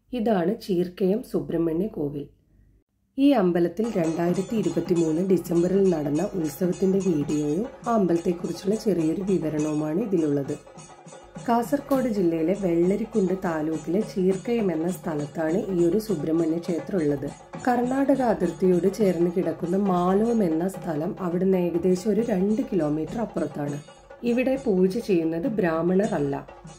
ഇതാണ് ചീർക്കയം സുബ്രഹ്മണ്യ കോവിൽ ഈ അമ്പലത്തിൽ രണ്ടായിരത്തി ഇരുപത്തി മൂന്ന് ഡിസംബറിൽ നടന്ന ഉത്സവത്തിന്റെ വീഡിയോയും ആ അമ്പലത്തെക്കുറിച്ചുള്ള ചെറിയൊരു വിവരണവുമാണ് ഇതിലുള്ളത് കാസർഗോഡ് ജില്ലയിലെ വെള്ളരിക്കുണ്ട് താലൂക്കിലെ ചീർക്കയം എന്ന സ്ഥലത്താണ് ഈ ഒരു സുബ്രഹ്മണ്യ ക്ഷേത്രം ഉള്ളത് കർണാടക അതിർത്തിയോട് ചേർന്ന് കിടക്കുന്ന മാലോം എന്ന സ്ഥലം അവിടുന്ന് ഏകദേശം ഒരു രണ്ട് കിലോമീറ്റർ അപ്പുറത്താണ് ഇവിടെ പൂജ ചെയ്യുന്നത് ബ്രാഹ്മണർ അല്ല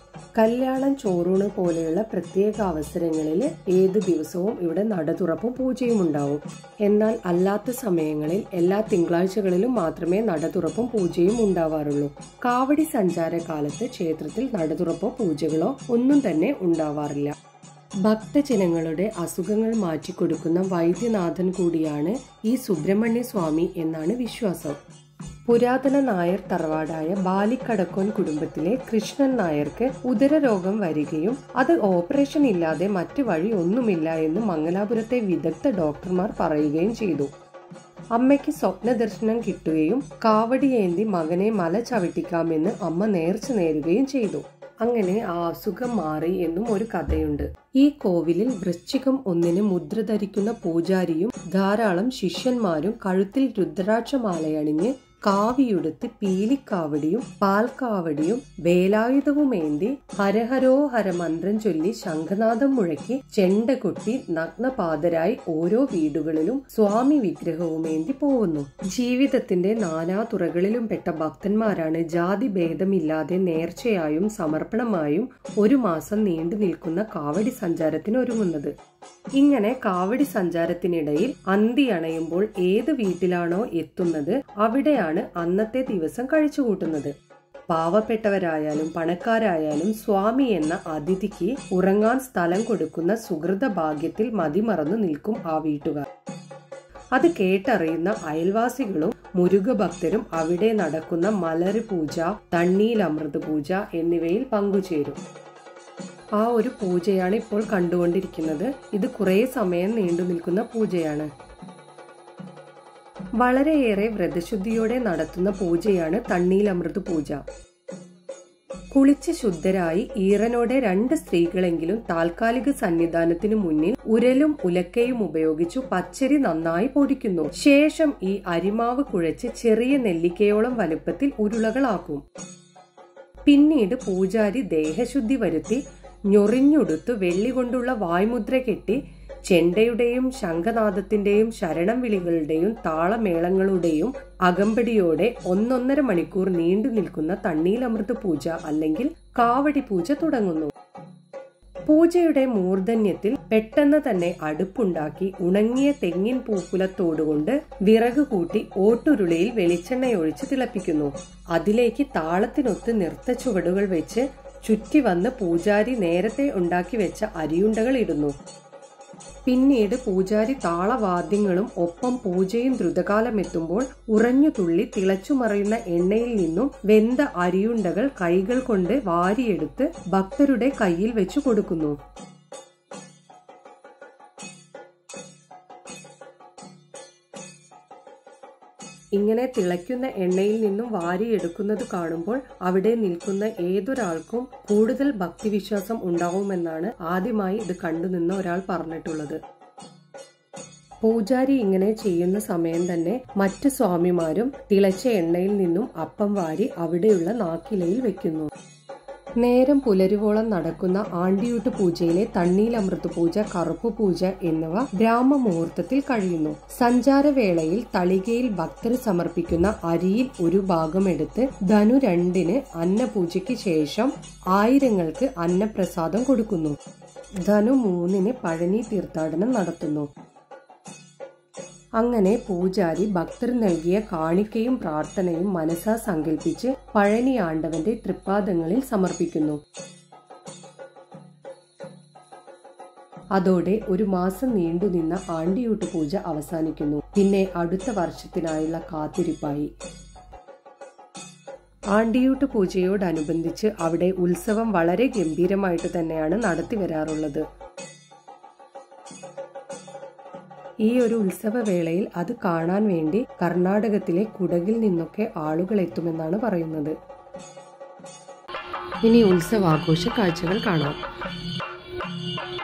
കല്യാണം ചോറൂണ് പോലെയുള്ള പ്രത്യേക അവസരങ്ങളിൽ ഏത് ദിവസവും ഇവിടെ നടതുറപ്പും പൂജയും ഉണ്ടാവും എന്നാൽ അല്ലാത്ത സമയങ്ങളിൽ എല്ലാ തിങ്കളാഴ്ചകളിലും മാത്രമേ നടതുറപ്പും പൂജയും ഉണ്ടാവാറുള്ളൂ കാവടി സഞ്ചാരകാലത്ത് ക്ഷേത്രത്തിൽ നടതുറപ്പോ പൂജകളോ ഒന്നും തന്നെ ഉണ്ടാവാറില്ല ഭക്തജനങ്ങളുടെ അസുഖങ്ങൾ മാറ്റിക്കൊടുക്കുന്ന വൈദ്യനാഥൻ കൂടിയാണ് ഈ സുബ്രഹ്മണ്യ സ്വാമി എന്നാണ് വിശ്വാസം പുരാതന നായർ തറവാടായ ബാലിക്കടക്കോൻ കുടുംബത്തിലെ കൃഷ്ണൻ നായർക്ക് ഉദരരോഗം വരികയും അത് ഓപ്പറേഷൻ ഇല്ലാതെ മറ്റു വഴി ഒന്നുമില്ല എന്ന് മംഗലാപുരത്തെ വിദഗ്ധ ഡോക്ടർമാർ പറയുകയും ചെയ്തു അമ്മയ്ക്ക് സ്വപ്ന ദർശനം കിട്ടുകയും കാവടിയേന്തി മകനെ മല ചവിട്ടിക്കാമെന്ന് അമ്മ നേർച്ച നേരുകയും ചെയ്തു അങ്ങനെ ആ അസുഖം മാറി എന്നും ഒരു കഥയുണ്ട് ഈ കോവിലിൽ വൃശ്ചികം ഒന്നിന് മുദ്ര ധരിക്കുന്ന പൂജാരിയും ധാരാളം ശിഷ്യന്മാരും കഴുത്തിൽ രുദ്രാക്ഷമാലയണിഞ്ഞ് കാവിയുടുത്ത് പീലിക്കാവടിയും പാൽക്കാവടിയും വേലായുധവുമേന്തി ഹരഹരോ ഹര മന്ത്രം ചൊല്ലി ശംഖനാഥം മുഴക്കി ചെണ്ട കൊട്ടി നഗ്നപാതരായി ഓരോ വീടുകളിലും സ്വാമി വിഗ്രഹവുമേന്തി പോകുന്നു ജീവിതത്തിന്റെ നാനാ തുറകളിലും പെട്ട ഭക്തന്മാരാണ് ജാതി ഭേദമില്ലാതെ നേർച്ചയായും സമർപ്പണമായും ഒരു മാസം നീണ്ടു നിൽക്കുന്ന കാവടി സഞ്ചാരത്തിന് ഒരുങ്ങുന്നത് ഇങ്ങനെ കാവടി സഞ്ചാരത്തിനിടയിൽ അന്തി അണയുമ്പോൾ ഏത് വീട്ടിലാണോ എത്തുന്നത് അവിടെയാണ് അന്നത്തെ ദിവസം കഴിച്ചുകൂട്ടുന്നത് പാവപ്പെട്ടവരായാലും പണക്കാരായാലും സ്വാമി എന്ന അതിഥിക്ക് ഉറങ്ങാൻ സ്ഥലം കൊടുക്കുന്ന സുഹൃത ഭാഗ്യത്തിൽ മതിമറന്നു നിൽക്കും ആ വീട്ടുകാർ അത് കേട്ടറിയുന്ന അയൽവാസികളും മുരുകഭക്തരും അവിടെ നടക്കുന്ന മലര് പൂജ തണ്ണീൽ അമൃത് പൂജ എന്നിവയിൽ പങ്കുചേരും ആ ഒരു പൂജയാണ് ഇപ്പോൾ കണ്ടുകൊണ്ടിരിക്കുന്നത് ഇത് കുറേ സമയം നീണ്ടു നിൽക്കുന്ന പൂജയാണ് വളരെയേറെ വ്രതശുദ്ധിയോടെ നടത്തുന്ന പൂജയാണ് തണ്ണീലമൃത് പൂജ കുളിച്ച് ശുദ്ധരായി ഈറനോടെ രണ്ട് സ്ത്രീകളെങ്കിലും താൽക്കാലിക സന്നിധാനത്തിനു മുന്നിൽ ഉരലും ഉലക്കയും ഉപയോഗിച്ചു പച്ചരി നന്നായി പൊടിക്കുന്നു ശേഷം ഈ അരിമാവ് കുഴച്ച് ചെറിയ നെല്ലിക്കയോളം വലുപ്പത്തിൽ ഉരുളകളാക്കും പിന്നീട് പൂജാരി ദേഹശുദ്ധി വരുത്തി ഞൊറിഞ്ഞുടുത്തു വെള്ളി കൊണ്ടുള്ള വായ്മുദ്ര കെട്ടി ചെണ്ടയുടെയും ശംഖനാദത്തിന്റെയും ശരണം വിളികളുടെയും താളമേളങ്ങളുടെയും അകമ്പടിയോടെ ഒന്നൊന്നര മണിക്കൂർ നീണ്ടു നിൽക്കുന്ന തണ്ണീലമൃത് പൂജ അല്ലെങ്കിൽ കാവടി പൂജ തുടങ്ങുന്നു പൂജയുടെ മൂർധന്യത്തിൽ പെട്ടെന്ന് തന്നെ അടുപ്പുണ്ടാക്കി ഉണങ്ങിയ തെങ്ങിൻ പൂക്കുലത്തോടുകൊണ്ട് വിറക് കൂട്ടി ഓട്ടുരുളിയിൽ വെളിച്ചെണ്ണയൊഴിച്ച് തിളപ്പിക്കുന്നു അതിലേക്ക് താളത്തിനൊത്ത് നൃത്ത ചുവടുകൾ വെച്ച് ചുറ്റി വന്ന് പൂജാരി നേരത്തെ ഉണ്ടാക്കി വെച്ച അരിയുണ്ടകൾ ഇടുന്നു പിന്നീട് പൂജാരി താളവാദ്യങ്ങളും ഒപ്പം പൂജയും ദ്രുതകാലമെത്തുമ്പോൾ ഉറഞ്ഞു തുള്ളി തിളച്ചുമറയുന്ന എണ്ണയിൽ നിന്നും വെന്ത അരിയുണ്ടകൾ കൈകൾ കൊണ്ട് വാരിയെടുത്ത് ഭക്തരുടെ കയ്യിൽ വെച്ചു കൊടുക്കുന്നു ഇങ്ങനെ തിളയ്ക്കുന്ന എണ്ണയിൽ നിന്നും വാരിയെടുക്കുന്നത് കാണുമ്പോൾ അവിടെ നിൽക്കുന്ന ഏതൊരാൾക്കും കൂടുതൽ ഭക്തിവിശ്വാസം ഉണ്ടാവുമെന്നാണ് ആദ്യമായി ഇത് കണ്ടുനിന്ന ഒരാൾ പറഞ്ഞിട്ടുള്ളത് പൂജാരി ഇങ്ങനെ ചെയ്യുന്ന സമയം തന്നെ മറ്റു സ്വാമിമാരും തിളച്ച എണ്ണയിൽ നിന്നും അപ്പം വാരി അവിടെയുള്ള നാക്കിലയിൽ വെക്കുന്നു നേരം പുലരുവോളം നടക്കുന്ന ആണ്ടിയൂട്ട് പൂജയിലെ തണ്ണീലമൃത് പൂജ കറുപ്പ് പൂജ എന്നിവ ബ്രാഹ്മമുഹൂർത്തത്തിൽ കഴിയുന്നു സഞ്ചാരവേളയിൽ തളികയിൽ ഭക്തർ സമർപ്പിക്കുന്ന അരിയിൽ ഒരു ഭാഗം എടുത്ത് ധനു രണ്ടിന് അന്നപൂജയ്ക്ക് ശേഷം ആയിരങ്ങൾക്ക് അന്നപ്രസാദം കൊടുക്കുന്നു ധനു മൂന്നിന് പഴനി തീർത്ഥാടനം നടത്തുന്നു അങ്ങനെ പൂജാരി ഭക്തർ നൽകിയ കാണിക്കയും പ്രാർത്ഥനയും മനസ്സാ സങ്കല്പിച്ച് പഴനി ആണ്ടവന്റെ തൃപ്പാദങ്ങളിൽ സമർപ്പിക്കുന്നു അതോടെ ഒരു മാസം നീണ്ടുനിന്ന ആണ്ടിയൂട്ട് പൂജ അവസാനിക്കുന്നു പിന്നെ അടുത്ത വർഷത്തിനായുള്ള കാത്തിരിപ്പായി ആണ്ടിയൂട്ട് പൂജയോടനുബന്ധിച്ച് അവിടെ ഉത്സവം വളരെ ഗംഭീരമായിട്ട് തന്നെയാണ് നടത്തി വരാറുള്ളത് ഈ ഒരു ഉത്സവവേളയിൽ അത് കാണാൻ വേണ്ടി കർണാടകത്തിലെ കുടകിൽ നിന്നൊക്കെ ആളുകൾ എത്തുമെന്നാണ് പറയുന്നത് ഇനി ഉത്സവാഘോഷ കാഴ്ചകൾ കാണാം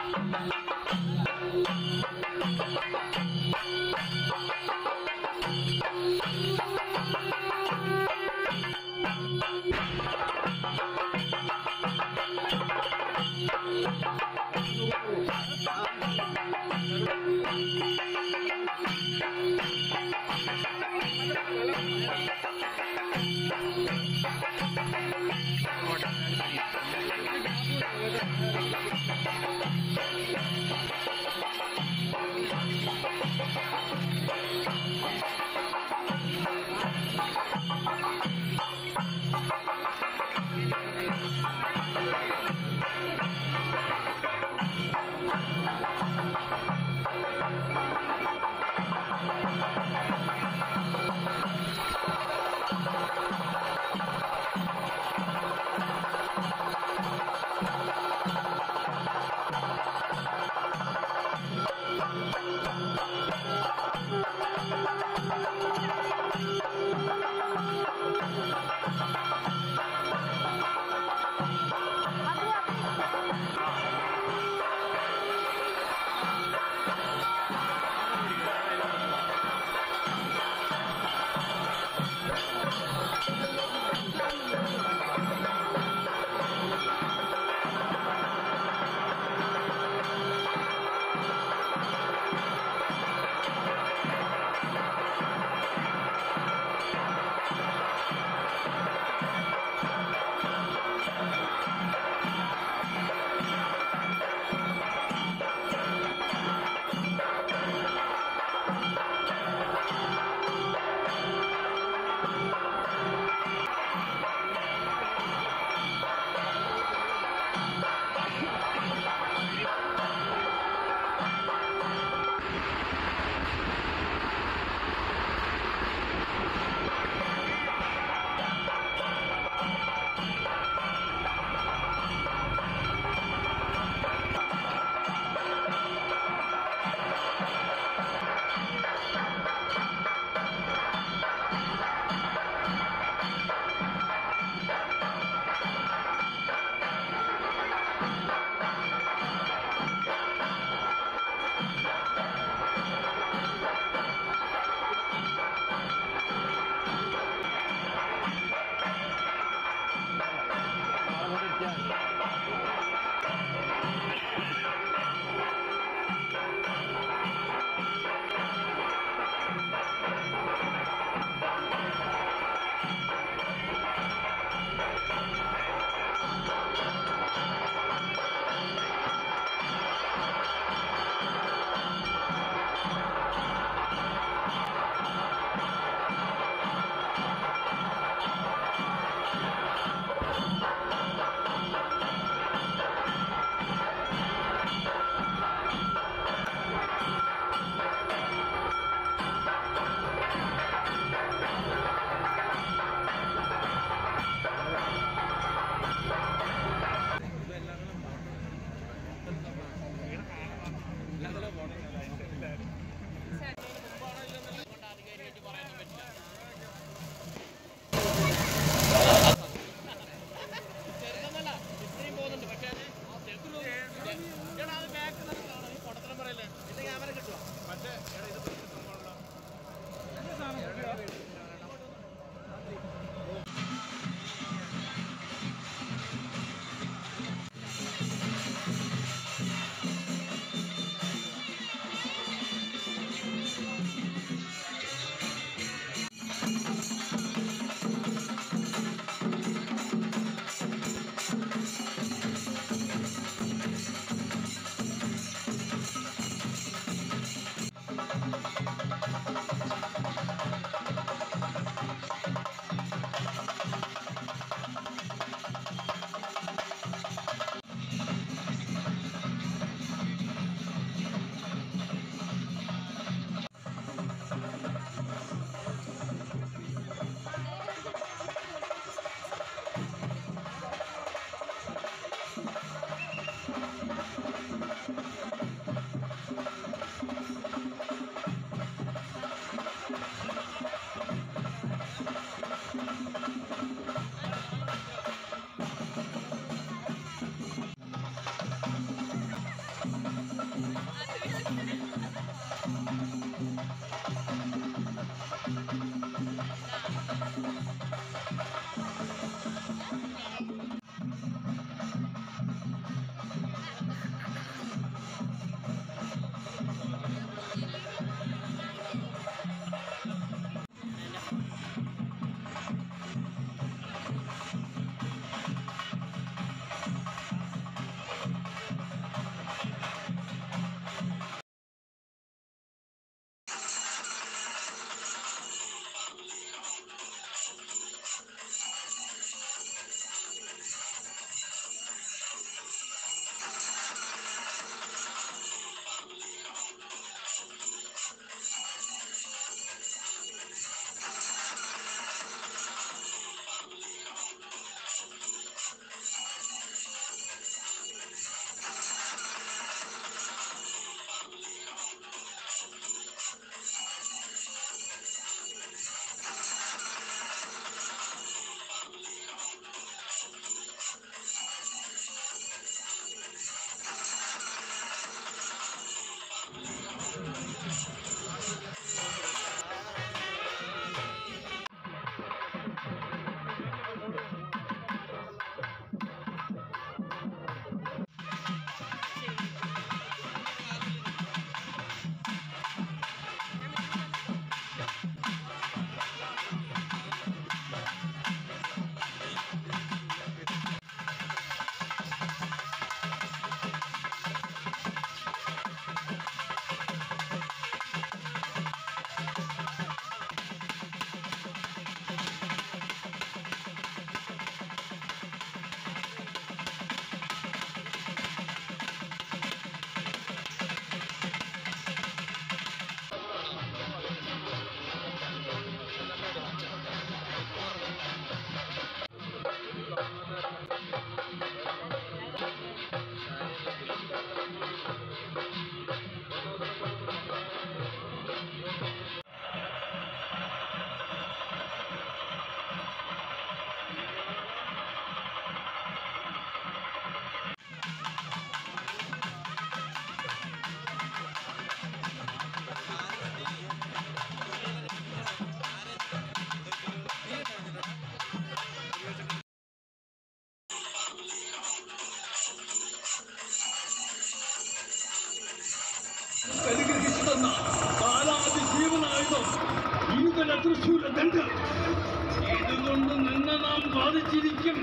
എനിക്ക് തന്ന കാലാതി ജീവനായുധം ഈതല തൃശൂല ദണ്ഡ് ഇതുകൊണ്ട് നിന്നെ നാം ബാധിച്ചിരിക്കും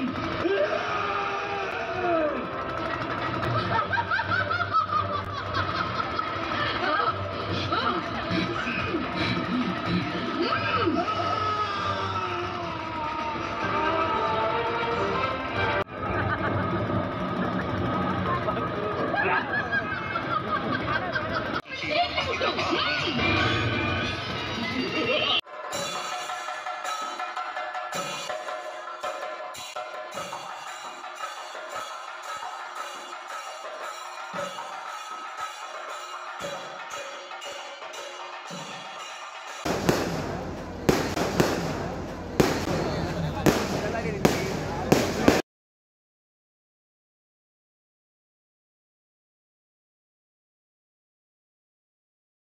ആ